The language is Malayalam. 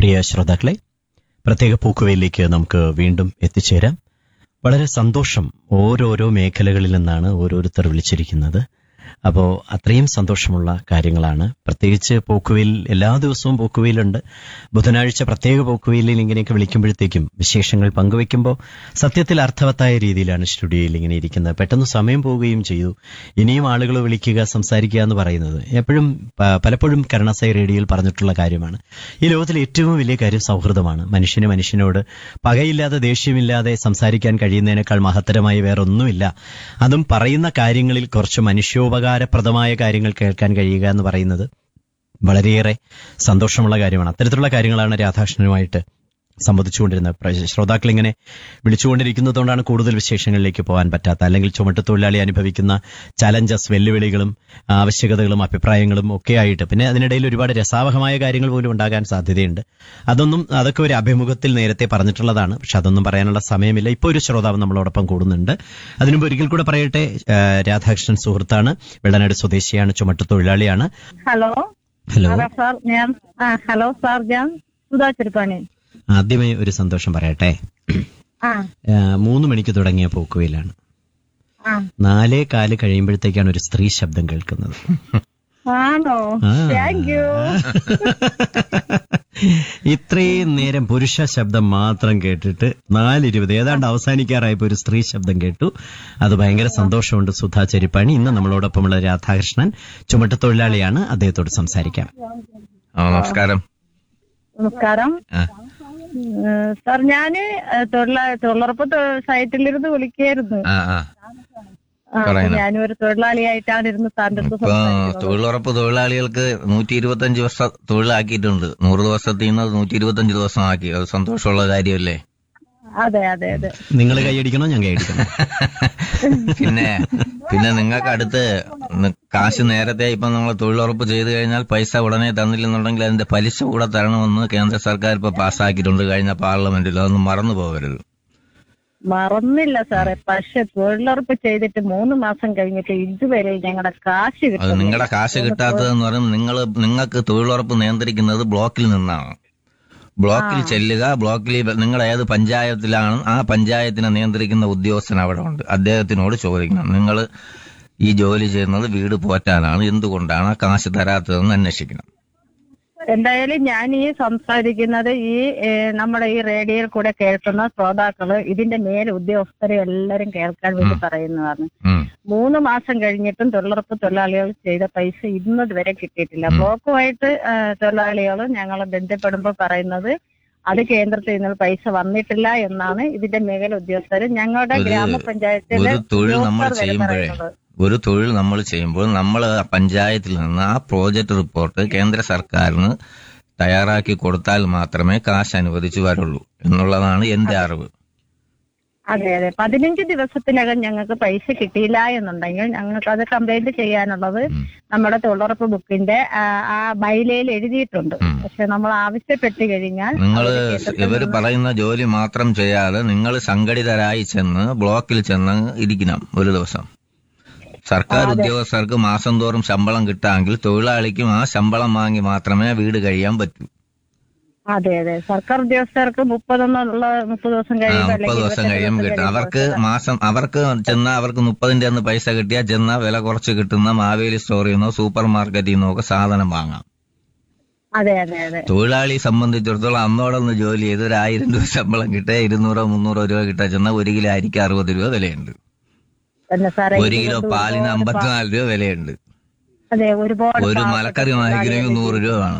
പ്രിയ ശ്രോതാക്കളെ പ്രത്യേക പൂക്കുവയിലേക്ക് നമുക്ക് വീണ്ടും എത്തിച്ചേരാം വളരെ സന്തോഷം ഓരോരോ മേഖലകളിൽ നിന്നാണ് ഓരോരുത്തർ വിളിച്ചിരിക്കുന്നത് അപ്പോൾ അത്രയും സന്തോഷമുള്ള കാര്യങ്ങളാണ് പ്രത്യേകിച്ച് പോക്കുവയിൽ എല്ലാ ദിവസവും പോക്കുവയിലുണ്ട് ബുധനാഴ്ച പ്രത്യേക പോക്കുവയിലിൽ ഇങ്ങനെയൊക്കെ വിളിക്കുമ്പോഴത്തേക്കും വിശേഷങ്ങൾ പങ്കുവെക്കുമ്പോൾ സത്യത്തിൽ അർത്ഥവത്തായ രീതിയിലാണ് സ്റ്റുഡിയോയിൽ ഇങ്ങനെ ഇരിക്കുന്നത് പെട്ടെന്ന് സമയം പോവുകയും ചെയ്തു ഇനിയും ആളുകൾ വിളിക്കുക സംസാരിക്കുക എന്ന് പറയുന്നത് എപ്പോഴും പ- പലപ്പോഴും കരുണാസായി റേഡിയോയിൽ പറഞ്ഞിട്ടുള്ള കാര്യമാണ് ഈ ലോകത്തിലെ ഏറ്റവും വലിയ കാര്യം സൗഹൃദമാണ് മനുഷ്യന് മനുഷ്യനോട് പകയില്ലാതെ ദേഷ്യമില്ലാതെ സംസാരിക്കാൻ കഴിയുന്നതിനേക്കാൾ മഹത്തരമായി വേറൊന്നുമില്ല അതും പറയുന്ന കാര്യങ്ങളിൽ കുറച്ച് മനുഷ്യോപകാരപ്രദമായ കാര്യങ്ങൾ കേൾക്കാൻ കഴിയുക എന്ന് പറയുന്നത് വളരെയേറെ സന്തോഷമുള്ള കാര്യമാണ് അത്തരത്തിലുള്ള കാര്യങ്ങളാണ് രാധാകൃഷ്ണനുമായിട്ട് സംവദിച്ചുകൊണ്ടിരുന്നത് പ്ര- ശ്രോതാക്കൾ ഇങ്ങനെ വിളിച്ചുകൊണ്ടിരിക്കുന്നതുകൊണ്ടാണ് കൂടുതൽ വിശേഷങ്ങളിലേക്ക് പോകാൻ പറ്റാത്ത അല്ലെങ്കിൽ ചുമട്ടുതൊഴിലാളി അനുഭവിക്കുന്ന ചലഞ്ചസ് വെല്ലുവിളികളും ആവശ്യകതകളും അഭിപ്രായങ്ങളും ഒക്കെ ആയിട്ട് പിന്നെ അതിനിടയിൽ ഒരുപാട് രസാവഹമായ കാര്യങ്ങൾ പോലും ഉണ്ടാകാൻ സാധ്യതയുണ്ട് അതൊന്നും അതൊക്കെ ഒരു അഭിമുഖത്തിൽ നേരത്തെ പറഞ്ഞിട്ടുള്ളതാണ് പക്ഷെ അതൊന്നും പറയാനുള്ള സമയമില്ല ഇപ്പോൾ ഒരു ശ്രോതാവ് നമ്മളോടൊപ്പം കൂടുന്നുണ്ട് അതിനുമുമ്പ് ഒരിക്കൽ കൂടെ പറയട്ടെ ആ, രാധാകൃഷ്ണൻ സുഹൃത്താണ് വെള്ളനാട് സ്വദേശിയാണ് ചുമട്ടുതൊഴിലാളിയാണ് ഹലോ ഹലോ അതാ സാർ ഞാൻ ആ ഹലോ സാർ ഞാൻ സുധാ ചെറുപ്പാണി ആദ്യമേ ഒരു സന്തോഷം പറയട്ടെ ആ ആ, മൂന്ന് മണിക്ക് തുടങ്ങിയ പോക്കുവയിലാണ് ആ നാലേ കാല് കഴിയുമ്പോഴത്തേക്കാണ് ഒരു സ്ത്രീ ശബ്ദം കേൾക്കുന്നത് ആണോ ആ. താങ്ക് യു ഇത്രയും നേരം പുരുഷ ശബ്ദം മാത്രം കേട്ടിട്ട് നാലിരുപത് ഏതാണ്ട് അവസാനിക്കാറായപ്പോ ഒരു സ്ത്രീ ശബ്ദം കേട്ടു അത് ഭയങ്കര സന്തോഷമുണ്ട് സുധാ ചെരിപ്പാണി ഇന്ന് നമ്മളോടൊപ്പമുള്ള രാധാകൃഷ്ണൻ ചുമട്ടുതൊഴിലാളിയാണ് അദ്ദേഹത്തോട് സംസാരിക്കാം ആ നമസ്കാരം നമസ്കാരം ആ, ഉം, സാർ ഞാന് തൊഴിലാ തൊഴിലുറപ്പ് തൊ- സൈറ്റിലിരുന്ന് വിളിക്കായിരുന്നു ആ ആ ആ, അപ്പൊ പറയണം. ഞാനും ഒരു തൊഴിലാളിയായിട്ടാണ് ഇരുന്ന് സാറിന്റെ അടുത്ത് ഇപ്പൊ സംസാരിക്കുന്നത് തൊഴിലുറപ്പ് തൊഴിലാളികൾക്ക് നൂറ്റി ഇരുപത്തഞ്ച് ദിവസം തൊഴിലാക്കിയിട്ടുണ്ട് നൂറ് ദിവസത്തിൽ നിന്ന് നൂറ്റി ഇരുപത്തഞ്ച് ദിവസം ആക്കി അത് സന്തോഷമുള്ള കാര്യമല്ലേ അതെ അതെ അതെ നിങ്ങൾ കൈയടിക്കണോ ഞാൻ കൈയടിക്കണോ പിന്നെ പിന്നെ നിങ്ങൾക്ക് അടുത്ത് ന- കാശ് നേരത്തെ ഇപ്പൊ നമ്മൾ തൊഴിലുറപ്പ് ചെയ്തു കഴിഞ്ഞാൽ പൈസ ഉടനെ തന്നില്ലെന്നുണ്ടെങ്കിൽ അതിന്റെ പലിശ കൂടെ തരണമെന്ന് കേന്ദ്ര സർക്കാർ ഇപ്പൊ പാസ്സാക്കിയിട്ടുണ്ട് കഴിഞ്ഞ പാർലമെന്റിൽ അതൊന്നും മറന്നു പോകരുത് മറന്നില്ല സാറേ പക്ഷെ തൊഴിലുറപ്പ് ചെയ്തിട്ട് മൂന്ന് മാസം കഴിഞ്ഞിട്ട് ഇതുവരെ ഞങ്ങളുടെ കാശ് അത് കിട്ടുന്നില്ല. നിങ്ങളുടെ കാശ് കിട്ടാത്തതെന്ന് പറയുമ്പോൾ നിങ്ങൾ നിങ്ങൾക്ക് തൊഴിലുറപ്പ് നിയന്ത്രിക്കുന്നത് ബ്ലോക്കിൽ നിന്നാണ് ബ്ലോക്കിൽ ചെല്ലുക ബ്ലോക്കിൽ നിങ്ങൾ ഏത് പഞ്ചായത്തിലാണ് ആ പഞ്ചായത്തിനെ നിയന്ത്രിക്കുന്ന ഉദ്യോഗസ്ഥൻ അവിടെ ഉണ്ട് അദ്ദേഹത്തിനോട് ചോദിക്കണം നിങ്ങൾ ഈ ജോലി ചെയ്യുന്നത് വീട് പോറ്റാനാണ് എന്തുകൊണ്ടാണ് ആ കാശ് തരാത്തതെന്ന് അന്വേഷിക്കണം എന്തായാലും ഞാൻ ഈ സംസാരിക്കുന്നത് ഈ ഏഹ്, നമ്മുടെ ഈ റേഡിയോയിൽ കൂടെ കേൾക്കുന്ന ശ്രോതാക്കള് ഇതിന്റെ മേൽ ഉദ്യോഗസ്ഥരെ എല്ലാരും കേൾക്കാൻ വേണ്ടി പറയുന്നതാണ് ഉം. മൂന്ന് മാസം കഴിഞ്ഞിട്ടും തൊഴിലുറപ്പ് തൊഴിലാളികൾ ചെയ്ത പൈസ ഇന്നത് വരെ കിട്ടിയിട്ടില്ല ബ്ലോക്കുമായിട്ട് തൊഴിലാളികൾ ഞങ്ങൾ ബന്ധപ്പെടുമ്പോൾ പറയുന്നത് അത് കേന്ദ്രത്തിൽ നിന്ന് പൈസ വന്നിട്ടില്ല എന്നാണ് ഇതിന്റെ മേഖല ഉദ്യോഗസ്ഥർ ഞങ്ങളുടെ ഒരു- ഗ്രാമപഞ്ചായത്തിലെ ഒരു തൊഴിൽ നമ്മൾ ഉദ്യോഗസ്ഥർ വരെ ചെയ്യുമ്പോഴേ പറയുന്നത് ഒരു തൊഴിൽ നമ്മൾ ചെയ്യുമ്പോൾ നമ്മൾ ആ പഞ്ചായത്തിൽ നിന്ന് ആ പ്രോജക്റ്റ് റിപ്പോർട്ട് കേന്ദ്ര സർക്കാരിന് തയ്യാറാക്കി കൊടുത്താൽ മാത്രമേ കാശ് അനുവദിച്ചു വരുള്ളൂ എന്നുള്ളതാണ് എന്റെ അറിവ് അതെ അതെ പതിനഞ്ച് ദിവസത്തിനകം ഞങ്ങൾക്ക് പൈസ കിട്ടിയില്ല എന്നുണ്ടെങ്കിൽ ഞങ്ങൾക്ക് അത് കംപ്ലൈന്റ് ചെയ്യാനുള്ളത് ഉം. നമ്മുടെ തൊഴിലുറപ്പ് ബുക്കിന്റെ ആ, ആ ബൈലയിൽ എഴുതിയിട്ടുണ്ട് ഉം. പക്ഷെ നമ്മൾ ആവശ്യപ്പെട്ട് കഴിഞ്ഞാൽ നിങ്ങൾ അവര് കേന്ദ്രത്തിൽ ഇവർ നിന്ന് പറയുന്ന ജോലി മാത്രം ചെയ്യാതെ നിങ്ങൾ സംഘടിതരായി ചെന്ന് ബ്ലോക്കിൽ ചെന്ന് ഇരിക്കണം ഒരു ദിവസം സർക്കാർ ഉദ്യോഗസ്ഥർക്ക് മാസം തോറും ശമ്പളം കിട്ടാമെങ്കിൽ തൊഴിലാളിക്കും ആ ശമ്പളം വാങ്ങി മാത്രമേ വീട് കഴിയാൻ പറ്റൂ അതെ അതെ സർക്കാർ ഉദ്യോഗസ്ഥർക്ക് മുപ്പതെന്നുള്ള മുപ്പത് ദിവസം ആ, കഴിയുമ്പോൾ മുപ്പത് ദിവസം കഴിയുമ്പോൾ കിട്ടും അവർക്ക് മാസം അവർക്ക് ചെന്നാൽ അവർക്ക് മുപ്പതിന്റെ അന്ന് പൈസ കിട്ടിയാൽ ചെന്നാൽ വില കുറച്ച് കിട്ടുന്ന മാവേലി സ്റ്റോറിൽ നിന്നോ സൂപ്പർ മാർക്കറ്റിൽ നിന്നോ ഒക്കെ സാധനം വാങ്ങാം അതെ അതെ അതെ തൊഴിലാളി സംബന്ധിച്ചിടത്തോളം അന്നോടൊന്ന് ജോലി ചെയ്ത് ഒരു ആയിരം രൂപ ശമ്പളം കിട്ടുക ഇരുന്നൂറോ മുന്നൂറോ രൂപ കിട്ടാൻ ചെന്നാൽ ഒരു കിലോ അരിക്ക് അറുപത് രൂപ വിലയുണ്ട് പിന്നെ സാറേ ഒരു കിലോ ഇതുകൊണ്ട് പാലിന് ഒരുപാട് അമ്പത്തിനാല് രൂപ വിലയുണ്ട് അതെ ഒരുപാട് ഒരു പാവപ്പെട്ട മലക്കറി വാങ്ങിക്കണമെങ്കിൽ തൊഴിലാളികൾ നൂറ് രൂപ വേണം